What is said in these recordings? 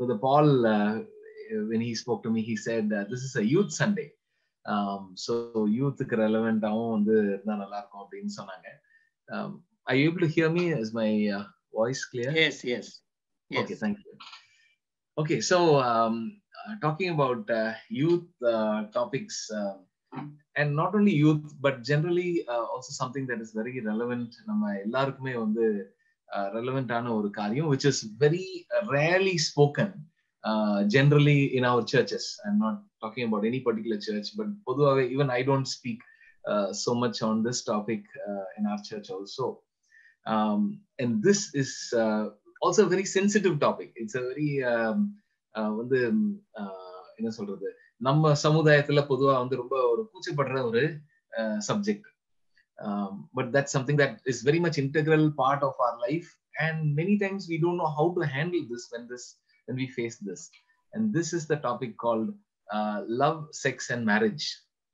brother paul uh, when he spoke to me he said uh, this is a youth sunday um, so யூத்துக்கு ரெலவெண்டாவும் வந்து இருந்தா நல்லா இருக்கும் அப்படின்னு சொன்னாங்க um, are you able to hear me is my uh, voice clear Yes, yes. Yes. Okay, thank you. Okay, so um, uh, talking about uh, youth uh, topics, uh, and not only youth, but generally uh, also something that is very relevant. நம்ம எல்லாருக்குமே வந்து uh, relevant ஆன ஒரு காரியம், which is very rarely spoken uh, generally in our churches. I'm not talking about any particular church, but பொதுவாகவே even I don't speak uh, so much on this topic uh, in our church also. Um, and this is uh, also a very sensitive topic. It's a very um, uh, வந்து uh, என்ன சொல்றது நம்ம சமுதாயத்துல பொதுவா வந்து ரொம்ப ஒரு கூச்சப்படுற ஒரு subject but that something that is very much integral part of our life and many times we don't know how to handle this when this when we face this and this is the topic called love sex and marriage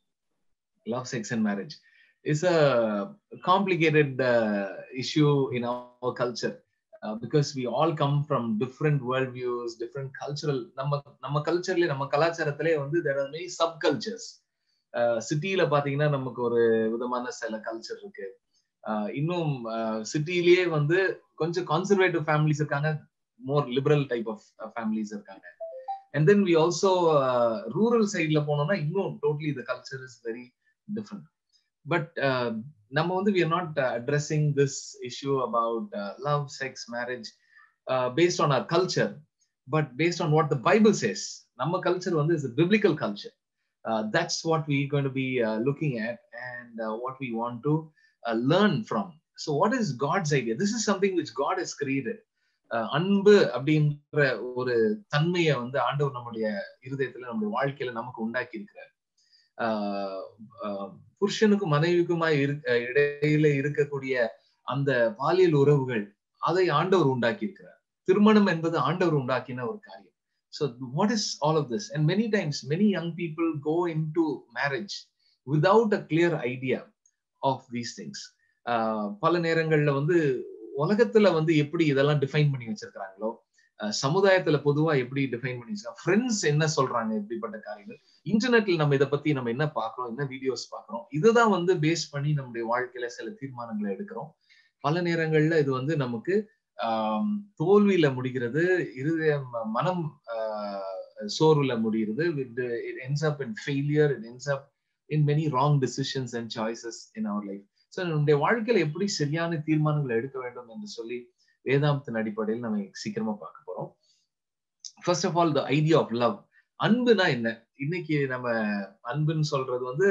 love sex and marriage is a complicated uh, issue in our culture uh, because we all come from different worldviews different cultural நம்ம நம்ம கல்ச்சர்ல நம்ம கலாச்சாரத்திலே வந்து there are many subcultures சிட்டியில பாத்தீங்கன்னா நமக்கு ஒரு விதமான சில கல்ச்சர் இருக்கு uh, இன்னும் சிட்டிலேயே வந்து கொஞ்சம் கான்சர்வேட்டிவ் ஃபேமிலிஸ் இருக்காங்க more liberal type of families இருக்காங்க and then we also rural சைட்ல போனோம்னா இன்னும் totally the culture is very different but uh, நம்ம வந்து we are not uh, addressing this issue about uh, love sex marriage uh, based on our culture but based on what the bible says நம்ம culture வந்து is a biblical culture uh, that's what we're going to be uh, looking at and uh, what we want to uh, learn from so what is god's idea this is something which god has created uh, அன்பு அப்படின்ற ஒரு தன்மையை வந்து ஆண்டவர் நம்முடைய இருதயத்துல நம்முடைய வாழ்க்கையில நமக்கு உண்டாக்கி இருக்கிறார் புருஷனுக்கும் மனைவிக்குமாய் இடையில இருக்கக்கூடிய அந்த பாலியல் உறவுகள் அதை ஆண்டவர் உண்டாக்கி இருக்கிறார் திருமணம் என்பது ஆண்டவர் உண்டாக்கின ஒரு காரியம் so what is all of this and many times many young people go into marriage without a clear idea of these things பல நேரங்கள்ல வந்து உலகத்துல வந்து எப்படி இதெல்லாம் டிஃபைன் பண்ணி வச்சிருக்கிறாங்களோ சமுதாயத்துல பொதுவா எப்படி டிஃபைன் பண்ணி வச்சிருக்காங்க ஃப்ரெண்ட்ஸ் என்ன சொல்றாங்க இப்படிப்பட்ட காரியங்கள் இன்டர்நெட்ல நம்ம இதை பத்தி நம்ம என்ன பாக்குறோம் என்ன வீடியோஸ் பாக்குறோம் இதுதான் வந்து பேஸ் பண்ணி நம்முடைய வாழ்க்கையில சில தீர்மானங்களை எடுக்கிறோம் பல நேரங்கள்ல இது வந்து நமக்கு ஆஹ் தோல்வியில முடிகிறது இருதய மனம் சோர்வுல முடிகிறது it ends up in failure it ends up in many wrong decisions and choices in our life so நம்முடைய வாழ்க்கையில எப்படி சரியான தீர்மானங்களை எடுக்க வேண்டும் என்று சொல்லி வேதாந்தத்தின் அடிப்படையில் நம்ம சீக்கிரமா பார்க்க போறோம் first of all the idea of love அன்புனா என்ன இன்னைக்கு நம்ம அன்புன்னு சொல்றது வந்து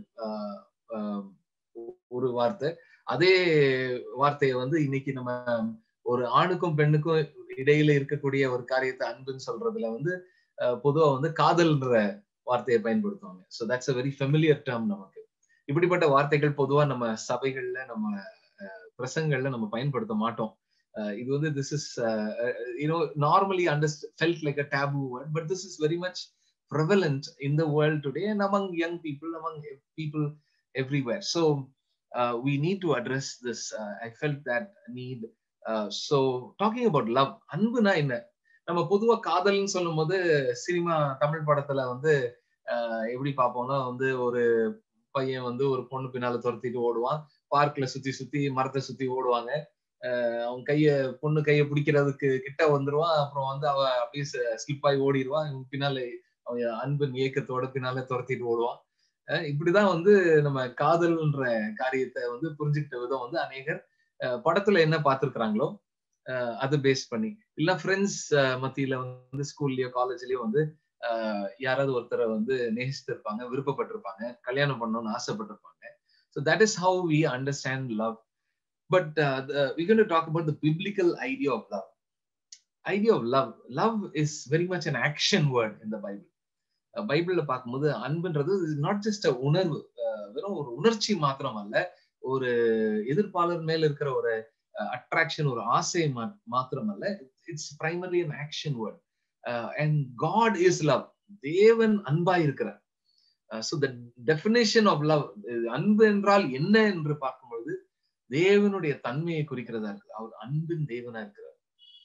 ஒரு வார்த்தை அதே வார்த்தையை வந்து இன்னைக்கு நம்ம ஒரு ஆணுக்கும் பெண்ணுக்கும் இடையில இருக்கக்கூடிய ஒரு காரியத்தை அன்புன்னு சொல்றதுல வந்து பொதுவா வந்து காதல்ன்ற வார்த்தையை பயன்படுத்துவாங்க so that's a very familiar term நமக்கு இப்படிப்பட்ட வார்த்தைகள் பொதுவா நம்ம சபைகள்ல நம்ம பிரசங்கள்ல நம்ம பயன்படுத்த மாட்டோம் இது வந்து this is you know normally under felt like a taboo word but this is very much prevalent in the world today and among young people among people everywhere so uh, we need to address this uh, i felt that need uh, so talking about love அன்புனா என்ன நம்ம பொதுவா காதல்னு சொல்லும் போது cinema Tamil படத்துல வந்து எப்படி பார்ப்போம்னா வந்து ஒரு பையன் வந்து ஒரு பொண்ணு பின்னால துரத்திட்டு ஓடுவான் பார்க்ல சுத்தி சுத்தி மரத்தை சுத்தி ஓடுவாங்க அவன் கைய பொண்ணு கைய பிடிக்கிறதுக்கு கிட்ட வந்துருவான் அப்புறம் வந்து அவ அப்படியே ஸ்லிப் ஆகி ஓடிடுவான் பின்னால அவன் அன்பின் இயக்கத்தோட பின்னால துரத்திட்டு ஓடுவான் இப்படிதான் வந்து நம்ம காதல்ன்ற காரியத்தை வந்து புரிஞ்சுக்கிட்ட விதம் வந்து அநேகர் படத்துல என்ன பார்த்திருக்கிறாங்களோ அதை பேஸ் பண்ணி இல்ல ஃப்ரெண்ட்ஸ் மத்தியில வந்து ஸ்கூல்லயோ காலேஜ்லயோ வந்து யாராவது ஒருத்தரை வந்து நேசித்திருப்பாங்க விருப்பப்பட்டிருப்பாங்க கல்யாணம் பண்ணணும்னு ஆசைப்பட்டிருப்பாங்க so that is how we understand love but we can talk about the biblical idea of love idea of love love is very much an action word இந்த பைபிள் பைபிள்ல பார்க்கும்போது அன்புன்றது நாட் ஜஸ்ட் அ உணர்வு வெறும் ஒரு உணர்ச்சி மாத்திரம் அல்ல ஒரு எதிர்ப்பாளர் மேல இருக்கிற ஒரு அட்ராக்ஷன் ஒரு ஆசை மாத்திரம் அல்ல it's primary an action word and God is love தேவன் அன்பா இருக்கிறார் so the definition of love அன்பு என்றால் என்ன என்று பார்க்கும்பொழுது தேவனுடைய தன்மையை குறிக்கிறதா இருக்கு அவர் அன்பின் தேவனா இருக்கிறார்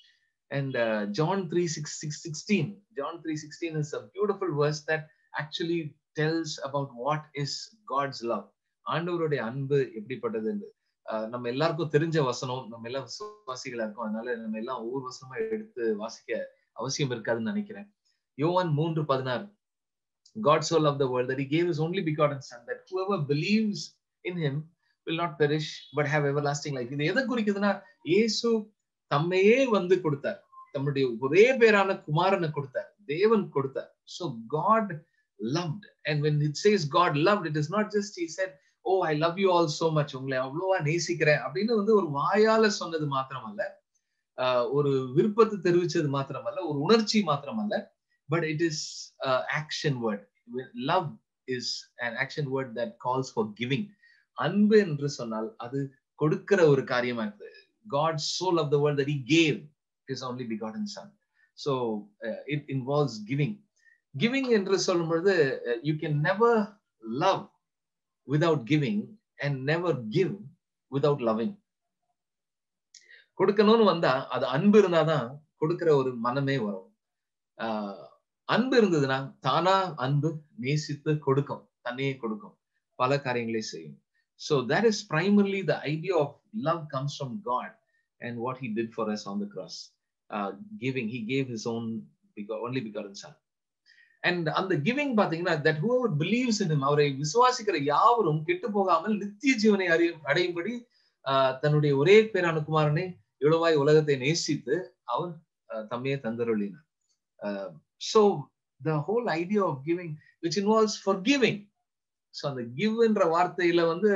And uh, John 3 6, 6, 16. John 3 16 is a beautiful verse that actually tells about what is God's love. ஆண்டவருடைய அன்பு எப்படிப்பட்டது என்று நம்ம எல்லாருக்கும் தெரிஞ்ச வசனம் நம்ம எல்லாம் விசுவாசிகளா இருக்கோம் அதனால நம்ம எல்லாம் ஒவ்வொரு வசனமா எடுத்து வாசிக்க அவசியம் இருக்காதுன்னு நினைக்கிறேன் யோவான் மூன்று பதினாறு God so loved the world that he gave his only begotten son that whoever believes in him will not perish but have everlasting life இது எதை குறிக்குதுன்னா இயேசு தம்மையே வந்து கொடுத்தார் தம்முடைய ஒரே பேரான குமாரனை கொடுத்தார் தேவன் கொடுத்தார் so God loved and when it says God loved it is not just he said oh I love you all so much உங்களை அவ்வளோவா நேசிக்கிறேன் அப்படின்னு வந்து ஒரு வாயால சொன்னது மாத்திரமல்ல ஒரு விருப்பத்தை தெரிவிச்சது மாத்திரமல்ல ஒரு உணர்ச்சி மாத்திரமல்ல but it is action word love is an action word that calls for giving அன்பு என்று சொன்னால் அது கொடுக்கிற ஒரு காரியமா இருக்குது God soul of the world that he gave is only begotten son so it involves giving giving என்று சொல்லும் பொழுது you can never love without giving and never give without loving கொடுக்கணும்னு வந்தா அது அன்பு இருந்தாதான் கொடுக்கிற ஒரு மனமே வரும் ஆஹ் அன்பு இருந்ததுன்னா தானா அன்பு நேசித்து கொடுக்கும் தன்னையே கொடுக்கும் பல காரியங்களை செய்யும் so that is primarily the idea of love comes from God and what he did for us on the cross giving he gave his own only because son and அந்த கிவிங் பாத்தீங்கன்னா தட் ஹூவர் பிலீவ்ஸ் இன் அவரை விசுவாசிக்கிற யாவரும் கெட்டு போகாமல் நித்திய ஜீவனை அறியும் அடையும்படி தன்னுடைய ஒரே பேரான குமாரனை இவ்வளவாய் உலகத்தை நேசித்து அவர் தம்மையே தந்தருளினார் so the whole idea of giving which involves forgiving so அந்த கிவ் என்ற வார்த்தையில வந்து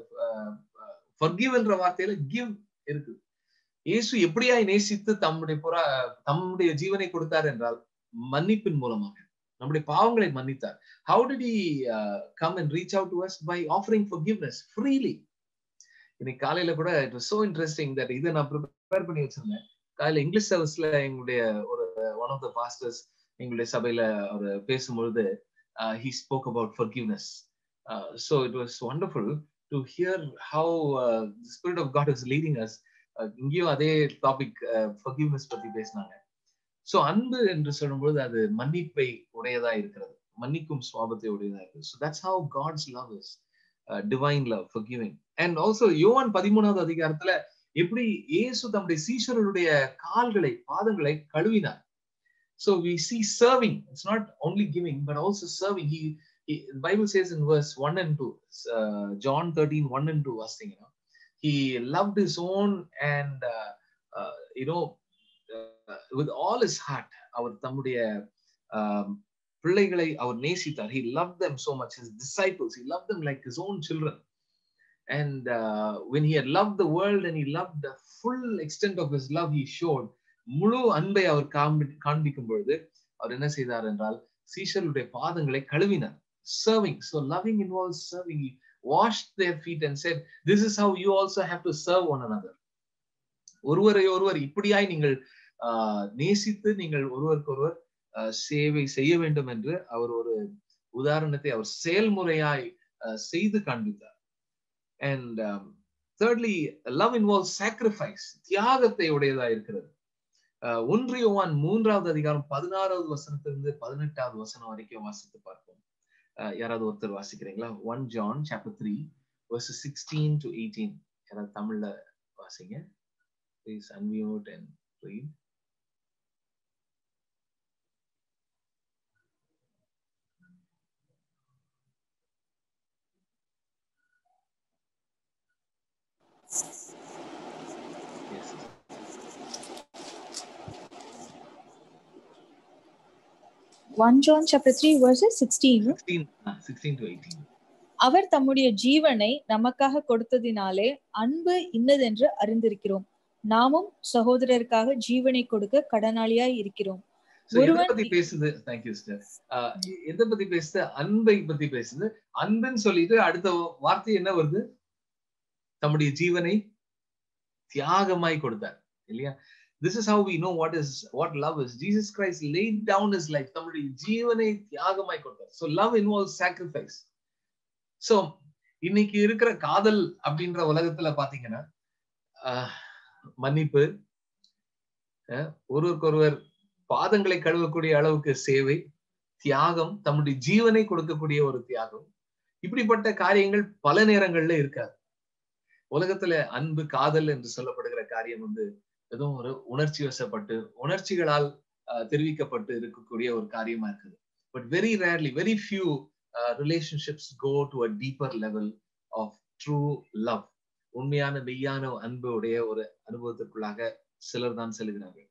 ஃபர்கிவ் என்ற வார்த்தையில கிவ் இருக்கு இயேசு எப்படியாய் நேசித்து தம்முடைய புறா தம்முடைய ஜீவனை கொடுத்தார் என்றால் மன்னிப்பின் மூலமாக நம்முடைய பாவங்களை மன்னித்தார் how did he come and reach out to us by offering forgiveness freely இன்னைக்கு காலையில கூட it was so interesting that இதை நான் ப்ரிப்பேர் பண்ணி வச்சிருந்தேன் காலையில இங்கிலீஷ் சர்வீஸ்ல எங்களுடைய ஒரு ஒன் ஆஃப் த பாஸ்டர்ஸ் எங்களுடைய சபையில அவர் பேசும்பொழுது he spoke about forgiveness so it was wonderful to hear how spirit of God is leading us இங்கேயும் அதே டாபிக் ஃபர்கிவ்னஸ் பத்தி பேசினாங்க சோ அன்பு என்று சொல்லும்போது அது மன்னிப்பை உடையதா இருக்கிறது மன்னிக்கும் சுவாபத்தை உடையதா இருக்குது so that's how God's love is divine love forgiving and also யோவான் பதிமூணாவது அதிகாரத்துல எப்படி இயேசு தம்முடைய சீஷர்களுடைய கால்களை பாதங்களை கழுவினார் so we see serving it's not only giving but also serving he Bible says in verse one and two John thirteen one and two வாசிங்கன்னா he loved his own and uh, uh, you know uh, with all his heart அவர் தம்முடைய பிள்ளைகளை அவர் நேசித்தார் he loved them so much his disciples he loved them like his own children and when he had loved the world and he loved the full extent of his love he showed முழு அன்பை அவர் காண்பி காண்பிக்கும் பொழுது அவர் என்ன செய்தார் என்றால் சீஷருடைய பாதங்களை கழுவினார் serving so loving involves serving washed their feet and said, This is how you also have to serve one another. ஒருவரை ஒருவர் இப்படியாய் நீங்கள் நேசித்து நீங்கள் ஒருவருக்கு ஒருவர் சேவை செய்ய வேண்டும் என்று அவர் ஒரு உதாரணத்தை அவர் செயல்முறையாய் செய்து காண்பித்தார் and thirdly love involve sacrifice தியாகத்தை உடையதா இருக்கிறது ஒன்றியவான் மூன்றாவது அதிகாரம் பதினாறாவது வசனத்திலிருந்து பதினெட்டாவது வசனம் வரைக்கும் வாசித்து பார்ப்போம் யாராவது ஒருத்தர் வாசிக்கிறீங்களா one John chapter three verse sixteen to eighteen யாராவது தமிழ்ல வாசிங்க please unmute and read Yes. 1 John chapter 3 verses 16 16, uh, 16 to 18. அவர் தம்முடைய ஜீவனை நமக்காக கொடுத்ததினாலே அன்பு இன்னதென்று அறிந்திருக்கிறோம் நாமும் சகோதரருக்காக ஜீவனை கொடுக்க கடனாளியாய் இருக்கிறோம் So, எதை ஒருவன் பத்தி பேசுது தேங்க்யூ சிஸ்டர் எதை பத்தி பேசுது அன்பை பத்தி பேசுது அன்புன்னு சொல்லிட்டு அடுத்த வார்த்தை என்ன வருது தம்முடைய ஜீவனை தியாகமாய் கொடுத்தார் இல்லையா this is how we know what is what love is Jesus Christ laid down is life தம்முடைய ஜீவனை தியாகமாய் கொடுத்தார் so love involve sacrifice so இன்னைக்கு இருக்கிற காதல் அப்படின்ற உலகத்துல பாத்தீங்கன்னா ஆஹ், மன்னிப்பு ஒருவருக்கொருவர் பாதங்களை கழுவக்கூடிய அளவுக்கு சேவை தியாகம் தம்முடைய ஜீவனை கொடுக்கக்கூடிய ஒரு தியாகம் இப்படிப்பட்ட காரியங்கள் பல நேரங்கள்ல இருக்காது உலகத்துல அன்பு காதல் என்று சொல்லப்படுகிற காரியம் வந்து ஏதோ ஒரு உணர்ச்சி வசப்பட்டு உணர்ச்சிகளால் தெரிவிக்கப்பட்டு இருக்கக்கூடிய ஒரு காரியமா இருக்குது but very rarely very few relationships go to a deeper level of true love உண்மையான மெய்யான அன்பு உடைய ஒரு அனுபவத்திற்குள்ளாக சிலர் தான் செல்கிறார்கள்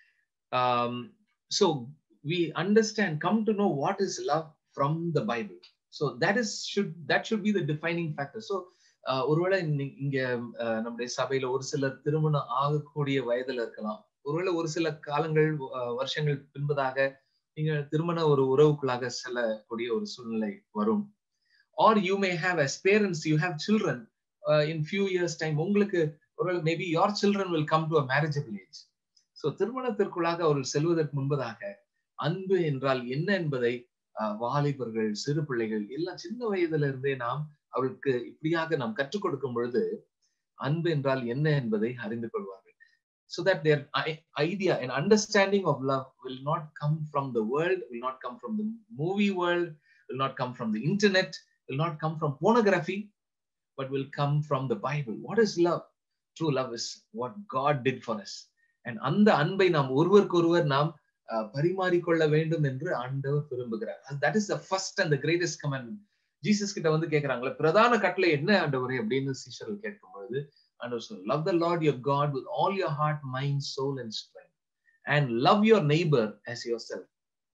so we understand come to know what is love from the Bible so that is should that should be the defining factor so ஒருவேளை இங்க நம்முடைய சபையில ஒரு சிலர் திருமணம் ஆகக்கூடிய வயதுல இருக்கலாம் ஒருவேளை ஒரு சில காலங்கள் வருஷங்கள் பின்பதாக நீங்க திருமண ஒரு உறவுக்குள்ளாக செல்லக்கூடிய ஒரு சூழ்நிலை வரும் are you may have as parents you have children in few years time உங்களுக்கு ஒருவேளை maybe your children will come to a marriageable age so திருமணத்திற்குள்ளாக அவர்கள் செல்வதற்கு முன்பதாக அன்பு என்றால் என்ன என்பதை வாலிபர்கள் சிறு பிள்ளைகள் எல்லாம் சின்ன வயதுல இருந்தே நாம் அவளுக்கு இப்படியாக நாம் கற்றுக் கொடுக்கும் பொழுது அன்பு என்றால் என்ன என்பதை அறிந்து கொள்வார்கள் so that their idea and understanding of love will not come from the world will not come from the movie world will not come from the internet will not come from pornography but will come from the bible what is love true love is what god did for us and அந்த அன்பை நாம் ஒருவருக்கொருவர் நாம் பரிமாறிக்கொள்ள வேண்டும் என்று ஆண்டவர் விரும்புகிறார் that is the first and the greatest comment Jesus கிட்ட வந்து கேட்கிறாங்களே பிரதான கட்டளை என்ன ஆண்டவரே அப்படின்னு சீஷர்கள் கேட்கும் பொழுது ஆண்டவர் சொல்ல love the Lord your God with all your heart mind soul and strength and love your neighbour as yourself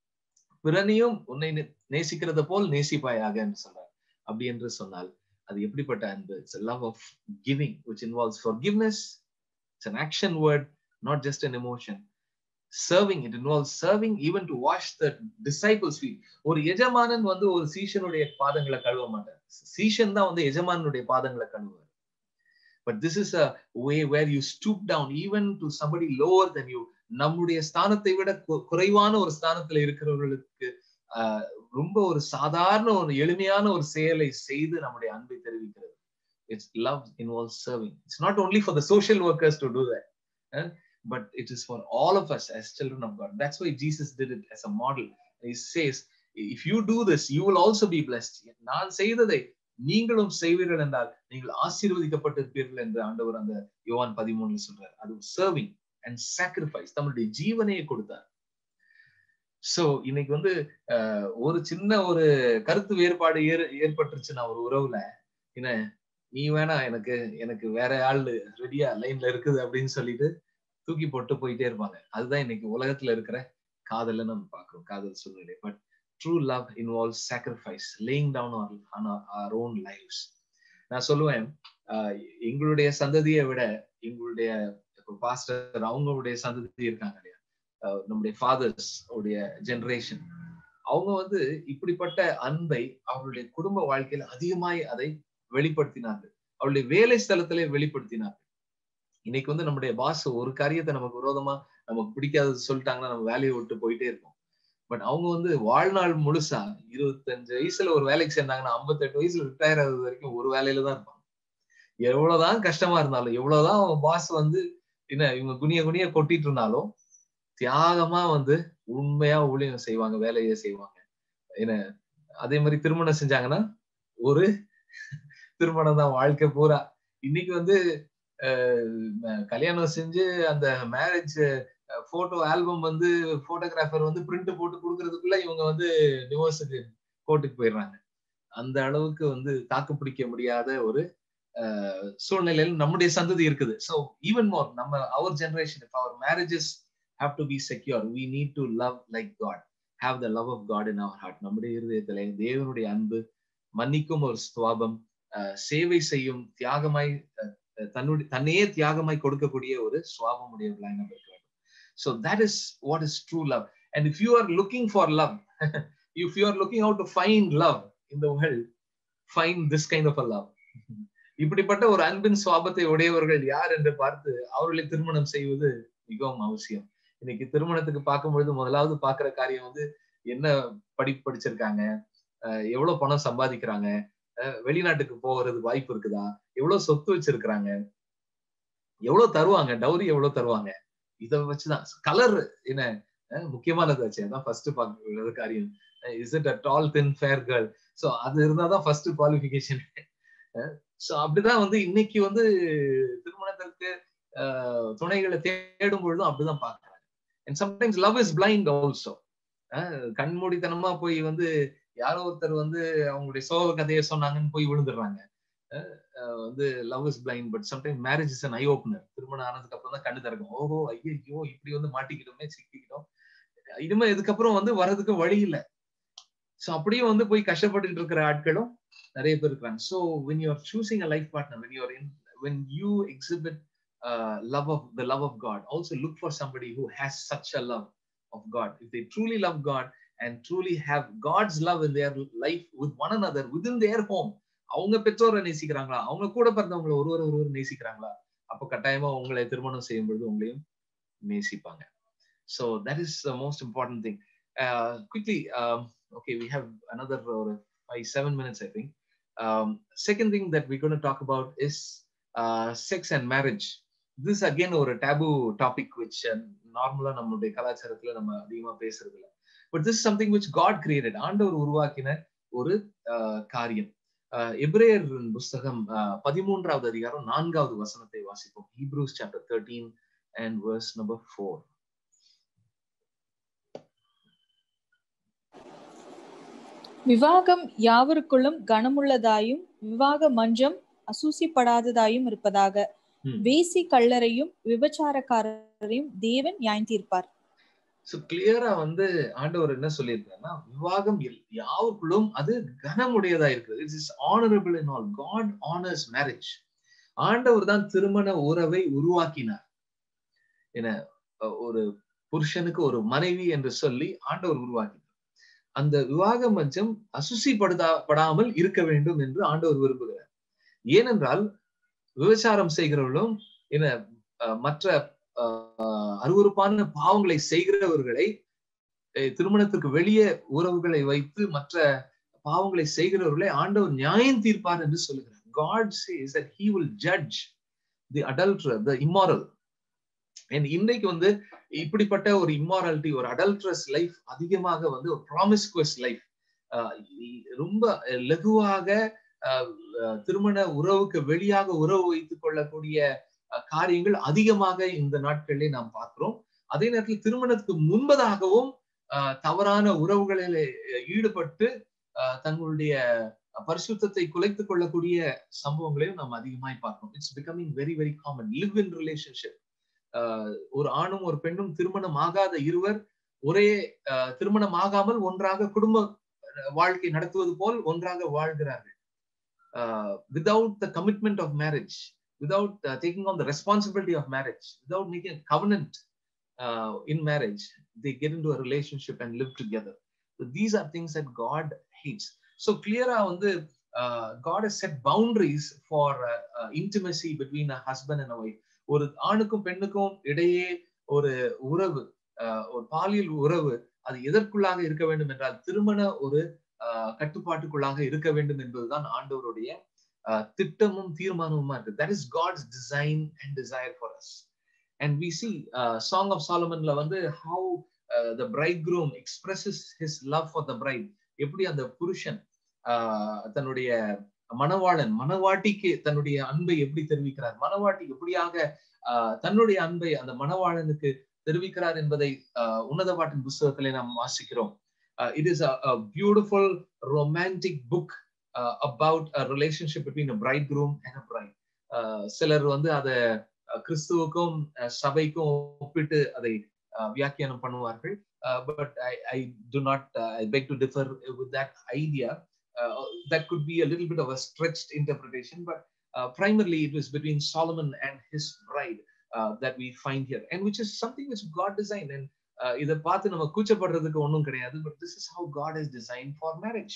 பிறனையும் உன்னை நேசிக்கிறத போல் நேசிப்பாயாக என்று சொல்றார் அப்படி என்று சொன்னால் அது எப்படிப்பட்ட அன்பு it's love of giving which involves forgiveness it's an action word not just an emotion serving it involve serving even to wash the disciples feet ஒரு எஜமானன் வந்து ஒரு சீஷனுடைய பாதங்களை கழுவ மாட்டார் சீஷன் தான் வந்து எஜமானனுடைய பாதங்களை கழுவுவார் but this is a way where you stoop down even to somebody lower then you நம்முடைய ஸ்தானத்தை விட குறைவான ஒரு ஸ்தானத்துல இருக்கிறவர்களுக்கு ரொம்ப ஒரு சாதாரண ஒரு எளிமையான ஒரு செயலை செய்து நம்முடைய அன்பை தெரிவிக்கிறது it's love involve serving it's not only for the social workers to do that but it is for all of us as children of God. That's why Jesus did it as a model. He says, if you do this, you will also be blessed. நான் செய்ததை நீங்களும் செய்வீர்கள் என்றால் நீங்கள் ஆசீர்வதிக்கப்பட்டிருப்பீர்கள் என்று ஆண்டவர் அந்த யோவான் பதிமூணுல சொல்றார் அது சர்விங் அண்ட் சாக்ரிஃபைஸ் தம்முடைய ஜீவனையை கொடுத்தார் சோ இன்னைக்கு வந்து ஒரு சின்ன ஒரு கருத்து வேறுபாடு ஏற் ஏற்பட்டுருச்சுன்னா ஒரு உறவுல என்ன நீ வேணா எனக்கு எனக்கு வேற ஆள் ரெடியா லைன்ல இருக்குது அப்படின்னு சொல்லிட்டு தூக்கி போட்டு போயிட்டே இருப்பாங்க அதுதான் இன்னைக்கு உலகத்துல இருக்கிற காதல்ல நம்ம பாக்குறோம் காதல் சூழ்நிலை but true love involve sacrifice laying down our own lifes நான் சொல்லுவேன் எங்களுடைய சந்ததியை விட எங்களுடைய பாஸ்டர் அவங்களுடைய சந்ததி இருக்காங்க இல்லையா நம்முடைய ஃபாதர்ஸ் உடைய ஜெனரேஷன் அவங்க வந்து இப்படிப்பட்ட அன்பை அவருடைய குடும்ப வாழ்க்கையில அதிகமாய் அதை வெளிப்படுத்தினார்கள் அவருடைய வேலை ஸ்தலத்திலே வெளிப்படுத்தினார்கள் இன்னைக்கு வந்து நம்முடைய பாஸ் ஒரு காரியத்தை நமக்கு விரோதமா நமக்கு பிடிக்காதது சொல்லிட்டாங்கன்னா நம்ம வேலையை விட்டு போயிட்டே இருக்கோம் பட் அவங்க வந்து வாழ்நாள் முழுசா இருபத்தஞ்சு வயசுல ஒரு வேலைக்கு சேர்ந்தாங்கன்னா ஐம்பத்தெட்டு வயசுல ரிட்டையர் ஆகுது வரைக்கும் ஒரு வேலையில தான் இருப்பாங்க எவ்வளவுதான் கஷ்டமா இருந்தாலும் எவ்வளவுதான் பாஸ் வந்து என்ன இவங்க குனிய குனிய கொட்டிட்டு இருந்தாலும் தியாகமா வந்து உண்மையா ஊழியம் செய்வாங்க வேலையை செய்வாங்க என்ன அதே மாதிரி திருமணம் செஞ்சாங்கன்னா ஒரு திருமணம் தான் வாழ்க்கை பூரா இன்னைக்கு வந்து கல்யாணம் செஞ்சு அந்த மேரேஜ் போட்டோ ஆல்பம் வந்து போட்டோகிராஃபர் வந்து பிரிண்ட் போட்டு கொடுக்கறதுக்குள்ள இவங்க வந்து டிவோர்ஸுக்கு கோர்ட்டுக்கு போயிடுறாங்க அந்த அளவுக்கு வந்து தாக்கு பிடிக்க முடியாத ஒரு சூழ்நிலையில் நம்முடைய சந்ததி இருக்குது ஸோ ஈவன் மோர் நம்ம our generation if our marriages have to be secure we need to love like God have the love of God in our heart நம்முடைய இருதயத்துல தேவனுடைய அன்பு மன்னிக்கும் ஒரு சுவாபம் சேவை செய்யும் தியாகமாய் தன்னுடைய தன்னையே தியாகமாய் கொடுக்கக்கூடிய ஒரு சுவாபம் உடையவர்களாய் நம்ம இருக்க வேண்டும் so that is what is true love and if you are looking for love if you are looking out to find love in the world find this kind of a love இப்படிப்பட்ட ஒரு அன்பின் சுவாபத்தை உடையவர்கள் யார் என்று பார்த்து அவர்களை திருமணம் செய்வது மிகவும் அவசியம் இன்னைக்கு திருமணத்துக்கு பார்க்கும்பொழுது முதலாவது பாக்குற காரியம் வந்து என்ன படிப்பு படிச்சிருக்காங்க எவ்வளவு பணம் சம்பாதிக்கிறாங்க வெளிநாட்டுக்கு போகிறது வாய்ப்பு இருக்குதா எவ்வளவு சொத்து வச்சிருக்கிறாங்க எவ்வளவு தருவாங்க டவுரி எவ்வளவு தருவாங்க இதை வச்சுதான் கலர் என்ன அஹ் முக்கியமானது வச்சு அதான் ஃபர்ஸ்ட் பார்க்க காரியம் is it a tall thin fair girl so அது இருந்தாதான் ஃபர்ஸ்ட் குவாலிஃபிகேஷன் ஸோ அப்படிதான் வந்து இன்னைக்கு வந்து திருமணத்திற்கு ஆஹ் துணைகளை தேடும் பொழுதும் அப்படிதான் பாக்குறாங்க and sometimes love is blind also கண்மூடித்தனமா போய் வந்து யாரோ ஒருத்தர் வந்து அவங்களுடைய சோக கதையை சொன்னாங்கன்னு போய் விழுந்துடுறாங்க வந்து love is blind but sometime marriage is an eye opener திருமணம் ஆனதுக்கு அப்புறம் தான் கண்ணு திறக்கும் ஓஹோ ஐயோ இப்படி வந்து மாட்டிக்கிட்டோமே சிக்கிக்கிட்டோம் இனிமே இதுக்கப்புறம் வந்து வர்றதுக்கு வழி இல்லை ஸோ அப்படியே வந்து போய் கஷ்டப்பட்டுட்டு இருக்கிற ஆட்களும் நிறைய பேர் இருக்கிறாங்க so when you are choosing a life partner when you are in when you exhibit love of the love of God also look for somebody who has such a love of God if they truly love God and truly have God's love in their life with one another within their home அவங்க பெற்றோரை நேசிக்கிறாங்களா அவங்க கூட பிறந்தவங்களை ஒருவர் ஒருவர் நேசிக்கிறாங்களா அப்போ கட்டாயமா உங்களை திருமணம் செய்யும் பொழுது உங்களையும் நேசிப்பாங்க so that is the most important thing quickly okay we have another uh, five seven minutes i think um, second thing that we're going to talk about is uh, sex and marriage this is again ஒரு taboo topic which நார்மலா நம்மளுடைய கலாச்சாரத்துல நம்ம அதிகமா பேசுறது இல்லை but this something which God created ஆண்டவர் உருவாக்கின ஒரு காரியம் எப்ரேயர் புஸ்தகம் பதிமூன்றாவது அதிகாரம் நான்காவது வசனத்தை வாசிப்போம் Hebrews chapter thirteen and verse number four விவாகம் யாவருக்குள்ளும் கனமுள்ளதாயும் விவாக மஞ்சம் அசூசிப்படாததாயும் இருப்பதாக வேசி கள்ளரையும் விபச்சாரக்காரரையும் தேவன் நியாயந்தீர்ப்பார் சோ கிளியரா வந்து ஆண்டவர் என்ன சொல்லியிருக்காருன்னா விவாகம் யாவுக்குள்ளும் அது கனமுடையதா இருக்குது it's is honourable in all God honours marriage ஆண்டவர் தான் திருமண உறவை உருவாக்கினார் என ஒரு புருஷனுக்கு ஒரு மனைவி என்று சொல்லி ஆண்டவர் உருவாக்கினார் அந்த விவாக மஞ்சம் அசுசிப்படுத்தப்படாமல் இருக்க வேண்டும் என்று ஆண்டவர் விரும்புகிறார் ஏனென்றால் விபச்சாரம் செய்கிறவர்களும் என்ன மற்ற அருவறுப்பான பாவங்களை செய்கிறவர்களை திருமணத்திற்கு வெளியே உறவுகளை வைத்து மற்ற பாவங்களை செய்கிறவர்களை ஆண்டவர் நியாயம் தீர்ப்பார் என்று சொல்லுகிறார் God says that he will judge the adulterer the immoral இன்னைக்கு வந்து இப்படிப்பட்ட ஒரு இம்மாராலிட்டி ஒரு அடல்ட்ரஸ் லைஃப் அதிகமாக வந்து ஒரு ப்ராமிஸ்குவஸ் லைஃப் ரொம்ப லகுவாக திருமண உறவுக்கு வெளியாக உறவு வைத்துக் கொள்ளக்கூடிய காரியங்கள் அதிகமாக இந்த நாட்களிலே நாம் பார்க்கிறோம் அதே நேரத்தில் திருமணத்துக்கு முன்பதாகவும் தவறான உறவுகளில் ஈடுபட்டு தங்களுடைய பரிசுத்தத்தை குலைத்துக் கொள்ளக்கூடிய சம்பவங்களையும் நாம் அதிகமாய் பார்க்கிறோம் it's becoming very very common live in relationship ஒரு ஆணும் ஒரு பெண்ணும் திருமணம் ஆகாத இருவர் ஒரே திருமணம் ஆகாமல் ஒன்றாக குடும்ப வாழ்க்கை நடத்துவது போல் ஒன்றாக வாழ்கிறார்கள் without the commitment of marriage without uh, taking on the responsibility of marriage, without making a covenant uh, in marriage, they get into a relationship and live together. So these are things that God hates. So clear on the uh, God has set boundaries for intimacy between a husband and a wife. ஒரு ஆணுக்கும் பெண்ணுக்கும் இடையே ஒரு உறவு ஒரு பாலியல் உறவு அது எதற்குள்ளாக இருக்க வேண்டும் என்றால் திருமண ஒரு கட்டுப்பாட்டுக்குள்ளாக இருக்க வேண்டும் என்பதுதான் ஆண்டவருடைய திட்டமும் தீர்மானமுமா இருக்கு that is God's design and desire for us and we see song of சாலமன்ல வந்து how the bridegroom expresses his love for the bride எப்படி அந்த புருஷன் தன்னுடைய மணவாளன் மணவாட்டிக்கு தன்னுடைய அன்பை எப்படி தெரிவிக்கிறார் மணவாட்டி எப்படியாக தன்னுடைய அன்பை அந்த மணவாளனுக்கு தெரிவிக்கிறார் என்பதை உன்னத பாட்டின் புஸ்தகத்திலே நாம் வாசிக்கிறோம் it is a beautiful romantic book about a relationship between a bridegroom and a bride சிலர் வந்து அதை கிறிஸ்துவுக்கும் சபைக்கும் ஒப்பிட்டு அதை வியாக்கியானம் பண்ணுவார்கள் but I I do not I beg to differ with that idea that could be a little bit of a stretched interpretation but uh, primarily it was between solomon and his bride uh, that we find here and which is something which god designed and இதை பார்த்து நம்ம கூச்சப்படுறதுக்கு ஒன்றும் கிடையாது but this is how God is design for marriage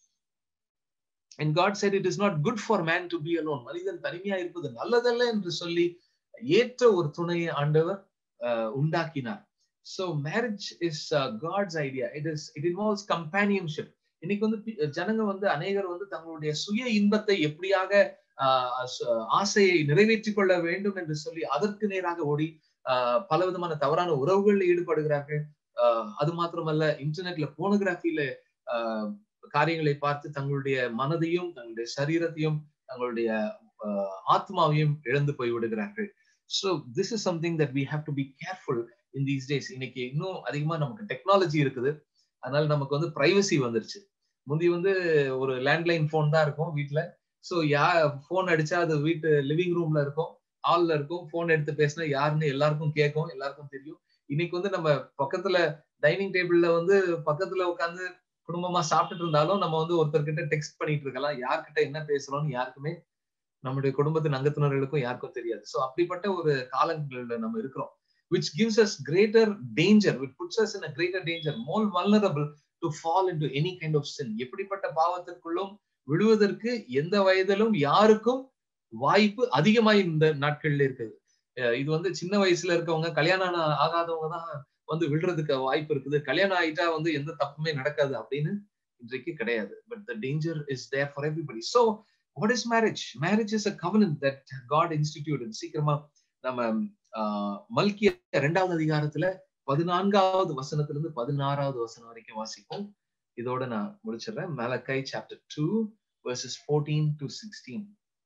and God said it is not good for man to be alone மனிதன் தனிமையா இருப்பது நல்லதல்ல என்று சொல்லி ஏற்ற ஒரு துணையை ஆண்டவர் உண்டாக்கினார் so marriage is God's idea it is it involves companionship இன்னைக்கு வந்து ஜனங்க வந்து அநேகர் வந்து தங்களுடைய சுய இன்பத்தை எப்படியாக ஆசையை நிறைவேற்றிக் கொள்ள வேண்டும் என்று சொல்லி அதற்கு நேராக ஓடி ஆஹ் பல விதமான தவறான உறவுகளில் ஈடுபடுகிறார்கள் ஆஹ் அது மாத்திரமல்ல இன்டர்நெட்ல போனோகிராஃபில ஆஹ் காரியங்களை பார்த்து தங்களுடைய மனதையும் தங்களுடைய சரீரத்தையும் தங்களுடைய ஆஹ் ஆத்மாவையும் இழந்து போய் விடுகிறார்கள் so this is something that we have to be careful in these days இன்னைக்கு இன்னும் அதிகமா நமக்கு டெக்னாலஜி இருக்குது அதனால நமக்கு வந்து பிரைவசி வந்துருச்சு முந்தி வந்து ஒரு லேண்ட்லைன் ஃபோன் தான் இருக்கும் வீட்டுல ஸோ யா ஃபோன் அடிச்சா அது வீட்டு லிவிங் ரூம்ல இருக்கும் ஹால்ல இருக்கும் ஃபோன் எடுத்து பேசினா யாருன்னு எல்லாருக்கும் கேட்கும் எல்லாருக்கும் தெரியும் இன்னைக்கு வந்து நம்ம பக்கத்துல டைனிங் டேபிள்ல வந்து பக்கத்துல உட்காந்து குடும்பமா சாப்பிட்டுட்டு இருந்தாலும் நம்ம வந்து ஒருத்தர்கிட்ட டெக்ஸ்ட் பண்ணிட்டு இருக்கலாம் யார்கிட்ட என்ன பேசுறோம்னு யாருக்குமே நம்முடைய குடும்பத்தின் அங்கத்தினர்களுக்கும் யாருக்கும் தெரியாது ஸோ அப்படிப்பட்ட ஒரு காலங்கள்ல நம்ம இருக்கிறோம் which gives us greater danger, which puts us in a greater danger, more vulnerable to fall into any kind of sin. எப்படிப்பட்ட பாவத்திற்குள்ளும் விழுவதற்கு எந்த வயதிலும் யாருக்கும் வாய்ப்பு அதிகமாய் இந்த நாட்கள்ல இருக்குது இது வந்து சின்ன வயசுல இருக்கவங்க கல்யாணம் ஆகாதவங்க தான் வந்து விழுறதுக்கு வாய்ப்பு இருக்குது கல்யாணம் ஆயிட்டா வந்து எந்த தப்புமே நடக்காது அப்படின்னு இன்றைக்கு கிடையாது but the danger is there for everybody so what is marriage marriage is a covenant that God institute சீக்கிரமா நம்ம மல்கிய இரண்டாவது அதிகாரத்துல பதினான்காவது வசனத்திலிருந்து பதினாறாவது வசனம் வரைக்கும் வாசிப்போம் இதோட நான் முடிச்சிடுறேன் Malachi chapter two verses fourteen to sixteen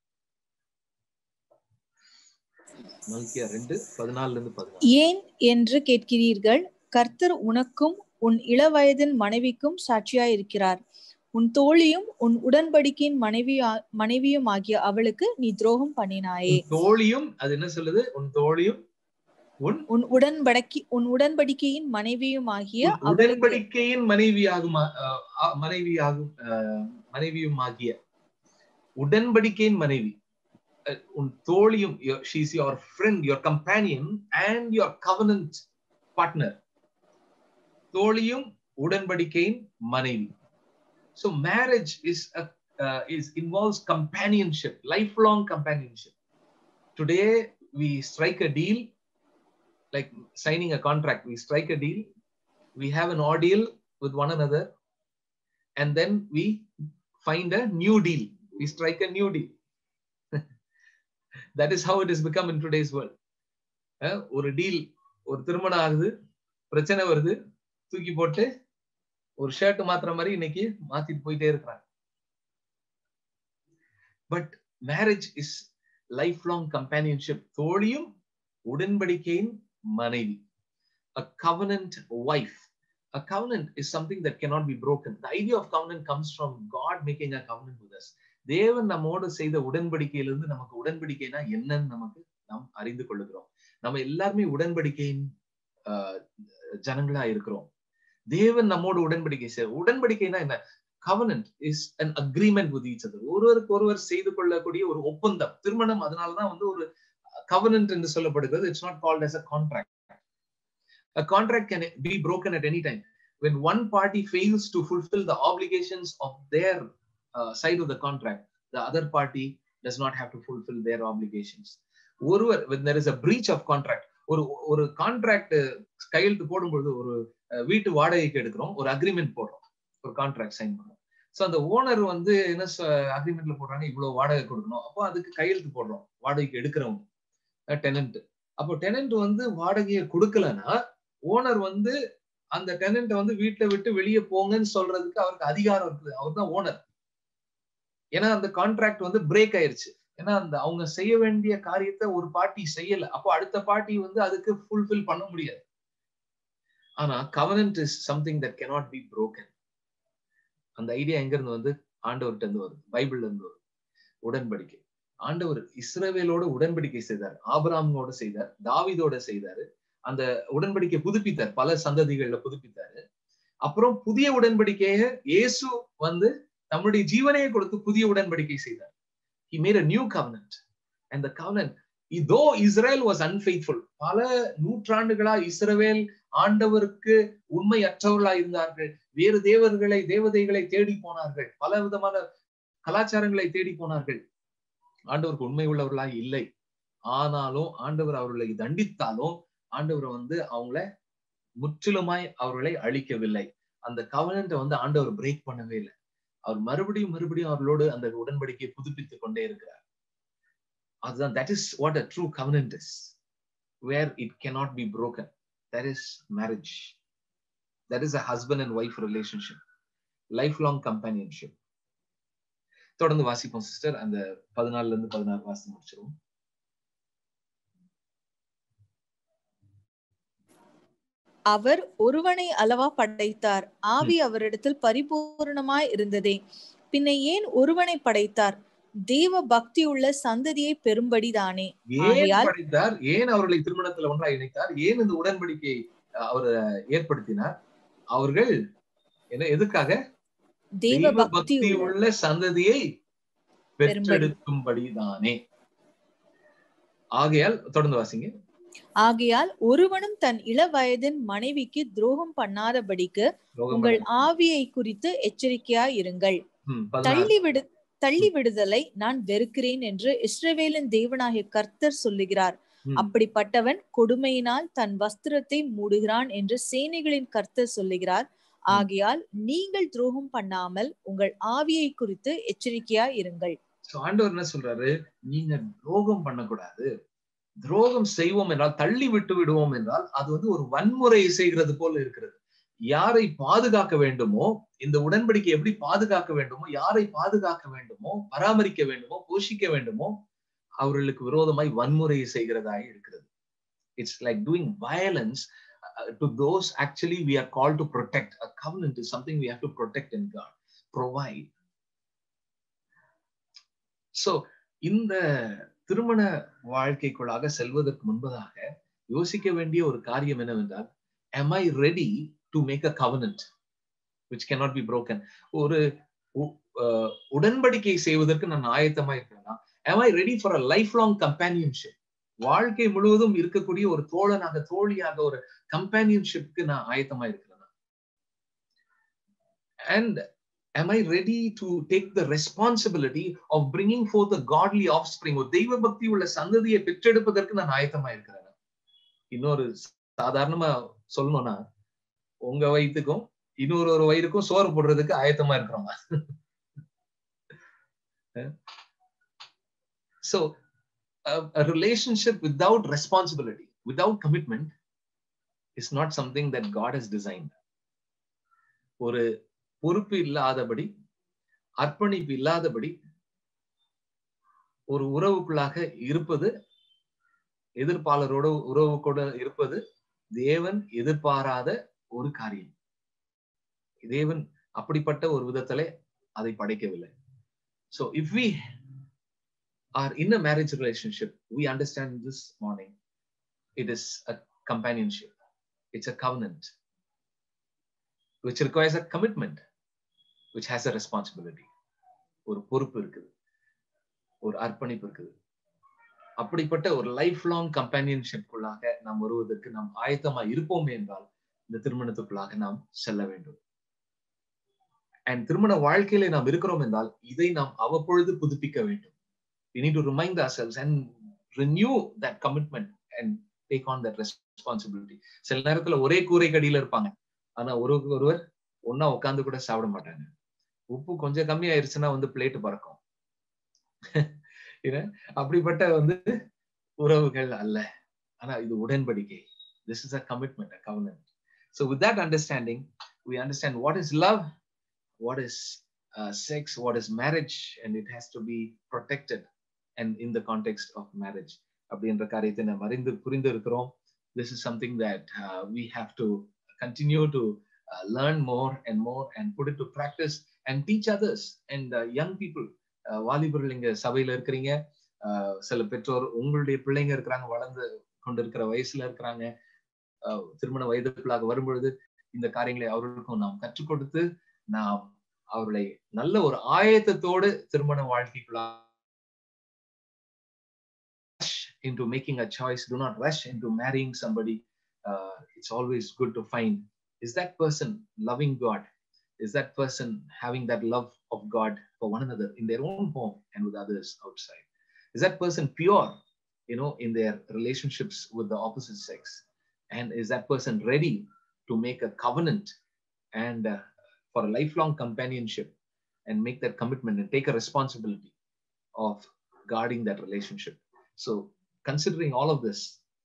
மல்கியா ரெண்டு பதினாலுல இருந்து பதினாலு ஏன் என்று கேட்கிறீர்கள் கர்த்தர் உனக்கும் உன் இளவயதின் மனைவிக்கும் சாட்சியாயிருக்கிறார் உன் தோழியும் உன் உடன்படிக்கையின் மனைவி மனைவியும் ஆகிய அவளுக்கு நீ துரோகம் பண்ணினாயே தோழியும் அது என்ன சொல்லுது உன் தோழியும் உன் உன் உடன்படக்கி உன் உடன்படிக்கையின் மனைவியும் ஆகிய உடன்படிக்கையின் மனைவியாகும் மனைவியாகும் மனைவியும் ஆகிய உடன்படிக்கையின் மனைவி உன் தோழியும் she's your friend your companion and your covenant partner தோழியும் உடன்படிக்கையின் மனைவி So marriage is a, uh, is involves companionship, lifelong companionship. Today we strike a deal, like signing a contract. We strike a deal, we have an ordeal with one another, and then we find a new deal. We strike a new deal. that is how it has become in today's world. ஒரு deal ஒரு திருமணம் ஆகுது பிரச்சனை வருது தூக்கி போட்டு ஒரு shirt மாத்திர மாதிரி இன்னைக்கு மாத்திட்டு போயிட்டே இருக்கிறாங்க but marriage is lifelong companionship தோழியும் உடன்படிக்கையின் மனைவி a covenant wife a covenant is something that cannot be broken the idea of covenant comes from god making a covenant with us தேவன் நம்மோடு செய்த உடன்படிக்கையிலிருந்து நமக்கு உடன்படிக்கைனா என்னன்னு நமக்கு நாம் அறிந்து கொள்ளுகிறோம் நம்ம எல்லாருமே உடன்படிக்கையின் ஜனங்களா இருக்கிறோம் தேவன் நம்மோடு உடன்படிக்கை செய்ய உடன்படிக்கைனா என்ன covenant is an agreement with each other ஒருவருக்கு ஒருவர் செய்து கொள்ளக்கூடிய ஒரு ஒப்பந்தம் திருமணம் அதனாலதான் வந்து ஒரு கவனன்ட் என்று சொல்லப்படுகிறது it's not called as a contract A contract can be broken at any time. When one party fails to fulfill the obligations of their uh, side of the contract, the other party does not have to fulfill their obligations. ஒருவர் when there is a breach of contract ஒரு ஒரு contract கையெழுத்து போடும்பொழுது ஒரு வீட்டு வாடகைக்கு எடுக்கிறோம் ஒரு agreement போடுறோம் ஒரு கான்ட்ராக்ட் சைன் பண்றோம் ஸோ அந்த ஓனர் வந்து என்ன அக்ரிமெண்ட்ல போடுறாங்க இவ்வளவு வாடகை கொடுக்கணும் அப்போ அதுக்கு கையெழுத்து போடுறோம் வாடகைக்கு எடுக்கிறவங்க டெனன்ட் அப்போ டெனன்ட் வந்து வாடகையை கொடுக்கலன்னா ஓனர் வந்து அந்த டெனன்ட் வந்து வீட்டை விட்டு வெளியே போங்கன்னு சொல்றதுக்கு அவருக்கு அதிகாரம் இருக்குது அவர் தான் ஓனர் ஏன்னா அந்த கான்ட்ராக்ட் வந்து பிரேக் ஆயிருச்சு ஏன்னா அந்த அவங்க செய்ய வேண்டிய காரியத்தை ஒரு பார்ட்டி செய்யல அப்போ அடுத்த பார்ட்டி வந்து அதுக்கு ஃபுல்ஃபில் பண்ண முடியாது ஆனா covenant is something that cannot be broken அந்த ஐடியா எங்க இருந்து வந்து ஆண்டவர்கிட்ட இருந்து வருது பைபிள்ல இருந்து வருது உடன்படிக்கை ஆண்டவர் இஸ்ரவேலோட உடன்படிக்கை செய்தார் ஆபராமோட செய்தார் தாவிதோட செய்தாரு அந்த உடன்படிக்கை புதுப்பித்தார் பல சந்ததிகள்ல புதுப்பித்தாரு அப்புறம் புதிய உடன்படிக்கையை இயேசு வந்து தம்முடைய ஜீவனையை கொடுத்து புதிய உடன்படிக்கை செய்தார் he made a new covenant and the covenant though israel was unfaithful பல நூற்றாண்டுகளா இஸ்ரவேல் ஆண்டவருக்கு உண்மையற்றவர்களா இருந்தார்கள் வேறு தேவர்களை தேவதைகளை தேடி போனார்கள் பல விதமான கலாச்சாரங்களை தேடி போனார்கள் ஆண்டவருக்கு உண்மை உள்ளவர்களா இல்லை ஆனாலும் ஆண்டவர் அவர்களை தண்டித்தாலும் ஆண்டவர் வந்து அவங்கள முற்றிலுமாய் அவர்களை அழிக்கவில்லை அந்த கவனத்தை வந்து ஆண்டவர் பிரேக் பண்ணவே இல்லை அவர் மறுபடியும் மறுபடியும் அவர்களோடு அந்த உடன்படிக்கையை புதுப்பித்துக் கொண்டே இருக்கிறார் அதுதான் that is what a true covenant is where it cannot be broken. That is marriage. That is a husband and wife relationship, lifelong companionship. தொடர்ந்து வாசிப்போம் சிஸ்டர் அந்த பதினாலுல இருந்து பதினாறு வாசி முடிச்சிருவோம் அவர் ஒருவனை அளவா படைத்தார் ஆவி அவரிடத்தில் பரிபூர்ணமாய் இருந்ததே பின்ன ஏன் ஒருவனை படைத்தார் தேவ பக்தி உள்ள சந்ததியை பெரும்படிதானே ஏன் ஆகையால் படைத்தார் ஏன் அவர்களை திருமணத்துல ஒன்றாய் இணைத்தார் ஏன் இந்த உடன்படிக்கை அவர் ஏற்படுத்தினார் அவர்கள் என்ன எதுக்காக தேவ தெய்வ பக்தி பக்தி உள்ள உள்ள சந்ததியை பெரும்படி. பெற்றெடுக்கும்படிதானே ஆகையால் தொடர்ந்து வாசிங்க ஆகையால் ஒருவனும் தன் இளவயதின் மனைவிக்கு துரோகம் பண்ணாதபடிக்கு ரோகம் உங்கள் பண்ண- ஆவியை குறித்து எச்சரிக்கையாய் இருங்கள் ம், பதினாறு. தள்ளி விடு தள்ளி விடுதலை நான் வெறுக்கிறேன் என்று இஸ்ரவேலின் தேவனாகிய கர்த்தர் சொல்லுகிறார் ம், அப்படிப்பட்டவன் கொடுமையினால் தன் வஸ்திரத்தை மூடுகிறான் என்று சேனைகளின் கர்த்தர் சொல்லுகிறார் ஆகையால் நீங்கள் துரோகம் பண்ணாமல் உங்கள் ஆவியை குறித்து எச்சரிக்கையாய் இருங்கள் So, ஆண்டவர் என்ன சொல்றாரு நீங்க துரோகம் பண்ணக்கூடாது துரோகம் செய்வோம் என்றால் தள்ளி விட்டு விடுவோம் என்றால் அது வந்து ஒரு வன்முறை செய்கிறது போல இருக்கிறது யாரை பாதுகாக்க வேண்டுமோ இந்த உடன்படிக்கை எப்படி பாதுகாக்க வேண்டுமோ யாரை பாதுகாக்க வேண்டுமோ பராமரிக்க வேண்டுமோ போஷிக்க வேண்டுமோ அவர்களுக்கு விரோதமாய் வன்முறை செய்கிறதாய் இருக்கிறது it's like doing violence to those actually we are call to protect a covenant is something we have to protect in God provide so இந்த திருமண வாழ்க்கைக்குள்ளாக செல்வதற்கு முன்பதாக யோசிக்க வேண்டிய ஒரு காரியம் என்னவென்றால் am i ready to make a covenant which cannot be broken ஒரு உ- அஹ், உடன்படிக்கை செய்வதற்கு நான் ஆயத்தமா இருக்கிறேன்னா am i ready for a lifelong companionship வாழ்க்கை முழுவதும் இருக்கக்கூடிய ஒரு தோழனாக தோழியாக ஒரு கம்பானியன்ஷிப்க்கு நான் ஆயத்தமா இருக்கிறேனா and am i ready to take the responsibility of bringing forth a godly offspring ஒரு தெய்வ பக்தி உள்ள சந்ததியை பெற்றெடுப்பதற்கு நான் ஆயத்தமா இருக்கிறேன் இன்னொரு சாதாரணமா சொல்லணும்னா உங்க வயிற்றுக்கும் இன்னொரு ஒரு வயிறுக்கும் சோறு போடுறதுக்கு ஆயத்தமா இருக்கிறோங்க so a, a relationship without responsibility without commitment is not something that god has designed ஒரு பொறுப்பு இல்லாதபடி அர்ப்பணிப்பு இல்லாதபடி ஒரு உறவுக்குள்ளாக இருப்பது எதிர்ப்பாளரோட உறவு கூட இருப்பது தேவன் எதிர்பாராத ஒரு காரியம் தேவன் அப்படிப்பட்ட ஒரு விதத்திலே அதை படைக்கவில்லை so if we are in a marriage relationship we understand this morning it is a companionship it's a covenant which requires a commitment which has a responsibility ஒரு பொறுப்பு இருக்குது ஒரு அர்ப்பணிப்பு இருக்குது அப்படிப்பட்ட ஒரு லைஃப் லாங் கம்பானியன்ஷிப்குள்ளாக நாம் வருவதற்கு நாம் ஆயத்தமா இருப்போமே என்றால் இந்த திருமணத்துக்குள்ளாக நாம் செல்ல வேண்டும் அண்ட் திருமண வாழ்க்கையில நாம் இருக்கிறோம் என்றால் இதை நாம் அவ்வப்பொழுது புதுப்பிக்க வேண்டும் we need to remind ourselves and renew that commitment and take on that responsibility சில நேரத்துல ஒரே கூரை கடியில இருப்பாங்க ஆனா ஒருவருக்கு ஒருவர் ஒன்னா உட்கார்ந்து கூட சாப்பிட மாட்டாங்க உப்பு கொஞ்சம் கம்மி ஆயிருச்சுன்னா வந்து பிளேட் பறக்கும் ஏன்னா அப்படிப்பட்ட வந்து உறவுகள் அல்ல ஆனா இது உடன்படிக்கை this is a commitment a covenant so with that understanding we understand what is love what is sex what is marriage and it has to be protected and in the context of marriage அப்படின்ற காரியத்தை நம்ம அறிந்து புரிந்து இருக்கிறோம் this is something that we have to continue to learn more and more and put it to practice and teach others and young people வாலிபர்கள் இங்க சபையில இருக்கிறீங்க சில பெற்றோர் உங்களுடைய பிள்ளைங்க இருக்கிறாங்க வளர்ந்து கொண்டிருக்கிற வயசுல இருக்கிறாங்க திருமண வயதுக்குள்ளாக வரும்பொழுது இந்த காரியங்களை அவர்களுக்கும் நாம் கற்றுக் கொடுத்து நாம் அவர்களை நல்ல ஒரு ஆயத்தத்தோடு திருமண வாழ்க்கைக்குள்ளாக into making a choice do not rush into marrying somebody uh, it's always good to find is that person loving god is that person having that love of god for one another in their own home and with others outside is that person pure you know in their relationships with the opposite sex and is that person ready to make a covenant and uh, for a lifelong companionship and make that commitment and take a responsibility of guarding that relationship so considering all of this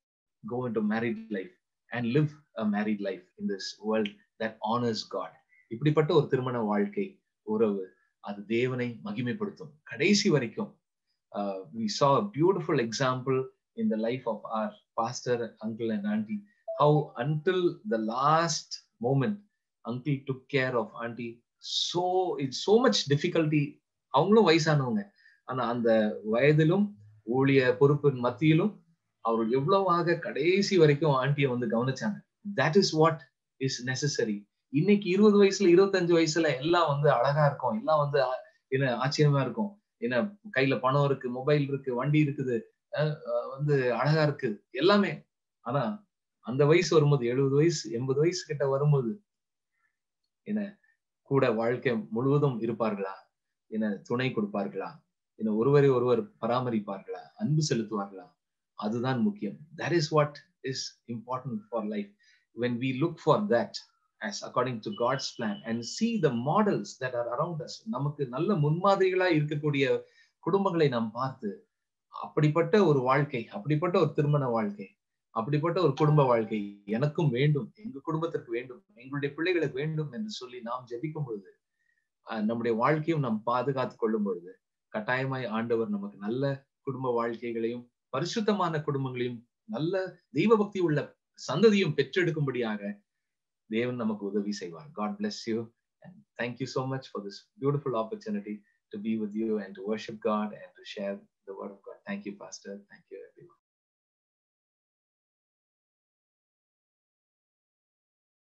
go into married life and live a married life in this world that honors God. இப்படிப்பட்ட ஒரு திருமண வாழ்க்கை உறவு அது தேவனை மகிமைப்படுத்தும் கடைசி வரைக்கும் uh, we saw a beautiful example in the life of our pastor uncle and auntie how until the last moment uncle took care of auntie so it's so much difficulty அவங்களும் வயசானவங்க ஆனா அந்த வயதிலும் ஊழிய பொறுப்பின் மத்தியிலும் அவர் எவ்வளவாக கடைசி வரைக்கும் ஆண்டியை வந்து கவனிச்சாங்க that is what is necessary இன்னைக்கு இருபது வயசுல இருபத்தஞ்சு வயசுல எல்லாம் வந்து அழகா இருக்கும் எல்லாம் வந்து என்ன ஆச்சரியமா இருக்கும் என்ன கையில பணம் இருக்கு மொபைல் இருக்கு வண்டி இருக்குது வந்து அழகா இருக்கு எல்லாமே ஆனா அந்த வயசு வரும்போது எழுபது வயசு எண்பது வயசு கிட்ட வரும்போது என்ன கூட வாழ்க்கை முழுவதும் இருப்பார்களா என்ன துணை கொடுப்பார்களா என்ன ஒருவரை ஒருவர் பராமரிப்பார்களா அன்பு செலுத்துவார்களா அதுதான் முக்கியம் that is what is important for life when we look for that as according to God's plan and see the models that are around us நமக்கு நல்ல முன்மாதிரிகளா இருக்கக்கூடிய குடும்பங்களை நாம் பார்த்து அப்படிப்பட்ட ஒரு வாழ்க்கை அப்படிப்பட்ட ஒரு திருமண வாழ்க்கை அப்படிப்பட்ட ஒரு குடும்ப வாழ்க்கை எனக்கும் வேண்டும் எங்க குடும்பத்திற்கு வேண்டும் எங்களுடைய பிள்ளைகளுக்கு வேண்டும் என்று சொல்லி நாம் ஜெபிக்கும் பொழுது நம்முடைய வாழ்க்கையும் நாம் பாதுகாத்துக் கொள்ளும் பொழுது கட்டாயமாய் ஆண்டவர் நமக்கு நல்ல குடும்ப வாழ்க்கைகளையும் பரிசுத்தமான குடும்பங்களையும் நல்ல தெய்வ பக்தி உள்ள சந்ததியும் பெற்றெடுக்கும்படியாக தேவன் நமக்கு உதவி செய்வார் God bless you and thank you so much for this beautiful opportunity to be with you and to worship God and to share the word of God thank you pastor thank you